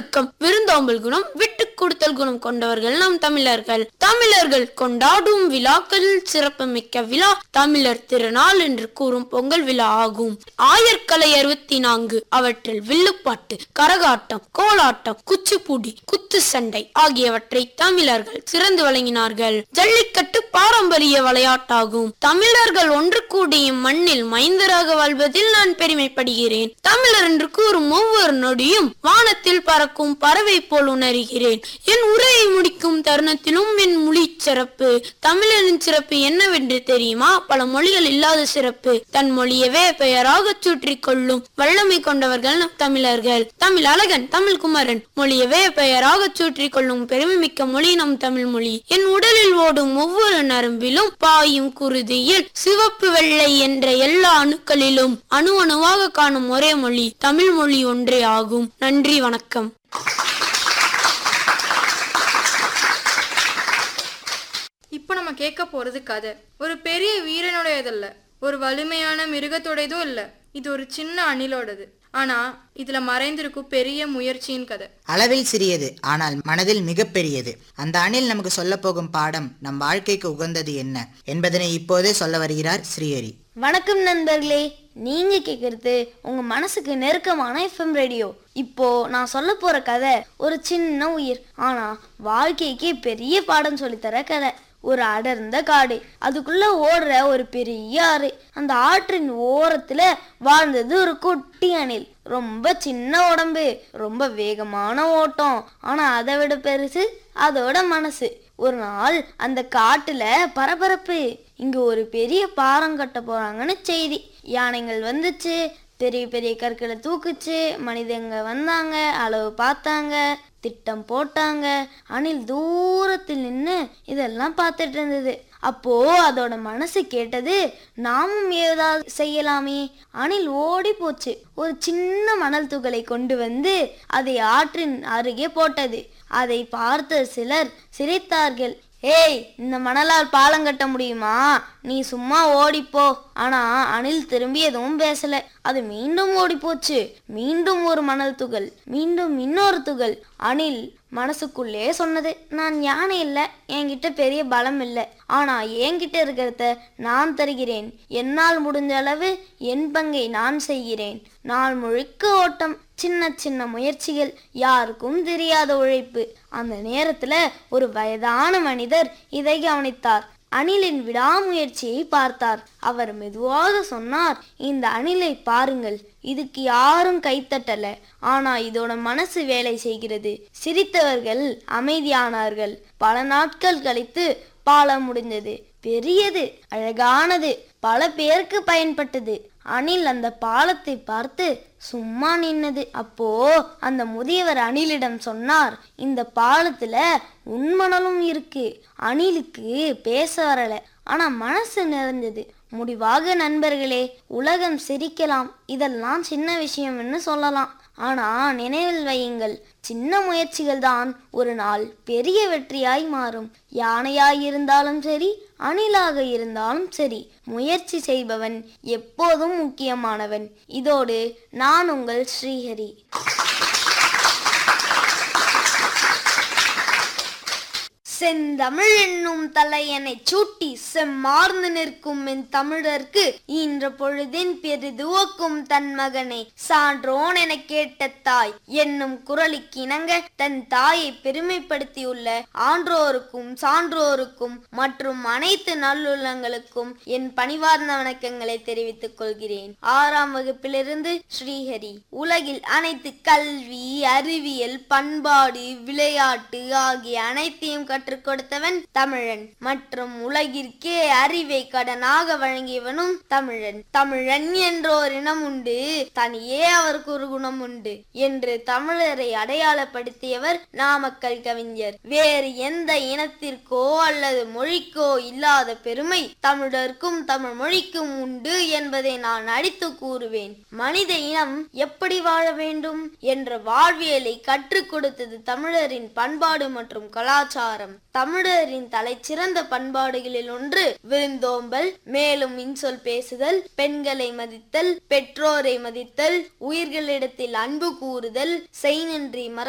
ஒழுக்கம் விருந்தோம்பல் குணம் விட்டு கொடுத்தல் குணம் கொண்டவர்கள் நம் தமிழர்கள் தமிழர்கள் கொண்டாடும் விழாக்களில் சிறப்புமிக்க விழா தமிழர் திருநாள் என்று கூறும் பொங்கல் விழா ஆகும் ஆயர்கலை அறுபத்தி நான்கு அவற்றில் வில்லுப்பாட்டு கரகாட்டம் கோலாட்டம் குச்சிப்புடி குத்து சண்டை ஆகியவற்றை தமிழர்கள் சிறந்து வழங்கினார்கள் ஜல்லிக்கட்டு பாரம்பரிய விளையாட்டாகும் தமிழர்கள் ஒன்று கூடிய மண்ணில் மைந்தராக வாழ்வதில் நான் பெருமைப்படுகிறேன் தமிழர் என்று கூறும் ஒவ்வொரு நொடியும் வானத்தில் பறக்கும் பறவை போல் உணர்கிறேன் என் உரையை முடிக்கும் தருணத்திலும் என் மொழி சிறப்பு தமிழரின் சிறப்பு என்னவென்று தெரியுமா பல மொழிகள் இல்லாத சிறப்பு தன் மொழியவே பெயராக சுற்றிக் கொள்ளும் வல்லமை கொண்டவர்கள் நம் தமிழர்கள் தமிழ் அழகன் தமிழ் குமரன் மொழியவே பெயராக சுற்றிக் கொள்ளும் பெருமைமிக்க மொழி நம் தமிழ் மொழி என் உடலில் ஓடும் ஒவ்வொரு நரம்பிலும் பாயும் குருதியில் சிவப்பு வெள்ளை என்ற எல்லா அணுக்களிலும் அணு அணுவாக காணும் ஒரே மொழி தமிழ் மொழி ஒன்றே ஆகும் நன்றி வணக்கம் இப்போ நம்ம கேட்க போறது கதை ஒரு பெரிய வீரனுடையதல்ல ஒரு வலிமையான மிருகத்தோடையதும் இல்ல இது ஒரு சின்ன அணிலோடது ஆனா இதுல மறைந்திருக்கும் பெரிய முயற்சியின் கதை அளவில் சிறியது ஆனால் மனதில் மிகப்பெரியது அந்த அணில் நமக்கு சொல்ல போகும் பாடம் நம் வாழ்க்கைக்கு உகந்தது என்ன என்பதனை இப்போதே சொல்ல வருகிறார் ஸ்ரீஹரி வணக்கம் நண்பர்களே நீங்க கேக்குறது உங்க மனசுக்கு நெருக்கமான எஃப்எம் ரேடியோ இப்போ நான் சொல்ல போற கதை ஒரு சின்ன உயிர் ஆனா வாழ்க்கைக்கு பெரிய பாடம் சொல்லித்தர கதை ஒரு அடர்ந்த காடு அதுக்குள்ள ஓடுற ஒரு பெரிய ஆறு அந்த ஆற்றின் ஓரத்துல வாழ்ந்தது ஒரு குட்டி அணில் ரொம்ப சின்ன உடம்பு ரொம்ப வேகமான ஓட்டம் ஆனா அதை விட பெருசு அதோட மனசு ஒரு நாள் அந்த காட்டுல பரபரப்பு இங்க ஒரு பெரிய பாலம் கட்ட போறாங்கன்னு செய்தி யானைகள் வந்துச்சு பெரிய பெரிய கற்களை தூக்குச்சு மனிதங்க வந்தாங்க அளவு பார்த்தாங்க திட்டம் போட்டாங்க அணில் தூரத்தில் நின்று இதெல்லாம் பார்த்துட்டு இருந்தது அப்போ அதோட மனசு கேட்டது நாமும் ஏதாவது செய்யலாமே அணில் ஓடி போச்சு ஒரு சின்ன மணல் துகளை கொண்டு வந்து அதை ஆற்றின் அருகே போட்டது அதை பார்த்த சிலர் சிரித்தார்கள் ஏய் இந்த மணலால் பாலம் கட்ட முடியுமா நீ சும்மா ஓடிப்போ ஆனா அணில் திரும்பி எதுவும் பேசல அது மீண்டும் ஓடி போச்சு மீண்டும் ஒரு மணல் துகள் மீண்டும் இன்னொரு துகள் அணில் மனசுக்குள்ளே சொன்னது நான் யானை இல்லை என்கிட்ட பெரிய பலம் இல்லை ஆனா என்கிட்ட இருக்கிறத நான் தருகிறேன் என்னால் முடிஞ்ச அளவு என் பங்கை நான் செய்கிறேன் நாள் முழுக்க ஓட்டம் சின்ன சின்ன முயற்சிகள் யாருக்கும் தெரியாத உழைப்பு அந்த நேரத்துல ஒரு வயதான மனிதர் இதை கவனித்தார் அணிலின் விடாமுயற்சியை பார்த்தார் அவர் மெதுவாக சொன்னார் இந்த அணிலை பாருங்கள் இதுக்கு யாரும் கைத்தட்டல ஆனா இதோட மனசு வேலை செய்கிறது சிரித்தவர்கள் அமைதியானார்கள் பல நாட்கள் கழித்து பாலம் முடிந்தது பெரியது அழகானது பல பேருக்கு பயன்பட்டது அணில் அந்த பாலத்தை பார்த்து சும்மா நின்னது அப்போ அந்த முதியவர் அணிலிடம் சொன்னார் இந்த பாலத்துல உண்மணலும் இருக்கு அணிலுக்கு பேச வரல ஆனா மனசு நிறைஞ்சது முடிவாக நண்பர்களே உலகம் சிரிக்கலாம் இதெல்லாம் சின்ன விஷயம்னு சொல்லலாம் ஆனா நினைவில் வையுங்கள் சின்ன முயற்சிகள் தான் ஒரு நாள் பெரிய வெற்றியாய் மாறும் யானையாய் இருந்தாலும் சரி அணிலாக இருந்தாலும் சரி முயற்சி செய்பவன் எப்போதும் முக்கியமானவன் இதோடு நான் உங்கள் ஸ்ரீஹரி செந்தமிழ் என்னும் தலையனை சூட்டி செம்மார்ந்து நிற்கும் என் தமிழர்க்கு ஈன்ற பொழுதின் பெரிதுவக்கும் தன் மகனை சான்றோன் என கேட்ட தாய் என்னும் குரலுக்கிணங்க தன் தாயை பெருமைப்படுத்தியுள்ள ஆன்றோருக்கும் சான்றோருக்கும் மற்றும் அனைத்து நல்லுள்ளங்களுக்கும் என் பணிவார்ந்த வணக்கங்களை தெரிவித்துக் கொள்கிறேன் ஆறாம் வகுப்பிலிருந்து ஸ்ரீஹரி உலகில் அனைத்து கல்வி அறிவியல் பண்பாடு விளையாட்டு ஆகிய அனைத்தையும் கற்றுக் கொடுத்தவன் தமிழன் மற்றும் உலகிற்கே அறிவை கடனாக வழங்கியவனும் தமிழன் தமிழன் என்றோர் இனம் உண்டு தனியே அவருக்கு ஒரு குணம் உண்டு என்று தமிழரை அடையாளப்படுத்தியவர் நாமக்கல் கவிஞர் வேறு எந்த இனத்திற்கோ அல்லது மொழிக்கோ இல்லாத பெருமை தமிழருக்கும் தமிழ் மொழிக்கும் உண்டு என்பதை நான் அடித்து கூறுவேன் மனித இனம் எப்படி வாழ வேண்டும் என்ற வாழ்வியலை கற்றுக் கொடுத்தது தமிழரின் பண்பாடு மற்றும் கலாச்சாரம் தமிழரின் தலைச்சிறந்த பண்பாடுகளில் ஒன்று விருந்தோம்பல் மேலும் இன்சொல் பேசுதல் பெண்களை மதித்தல் பெற்றோரை மதித்தல் உயிர்களிடத்தில் அன்பு கூறுதல் செய் நன்றி மற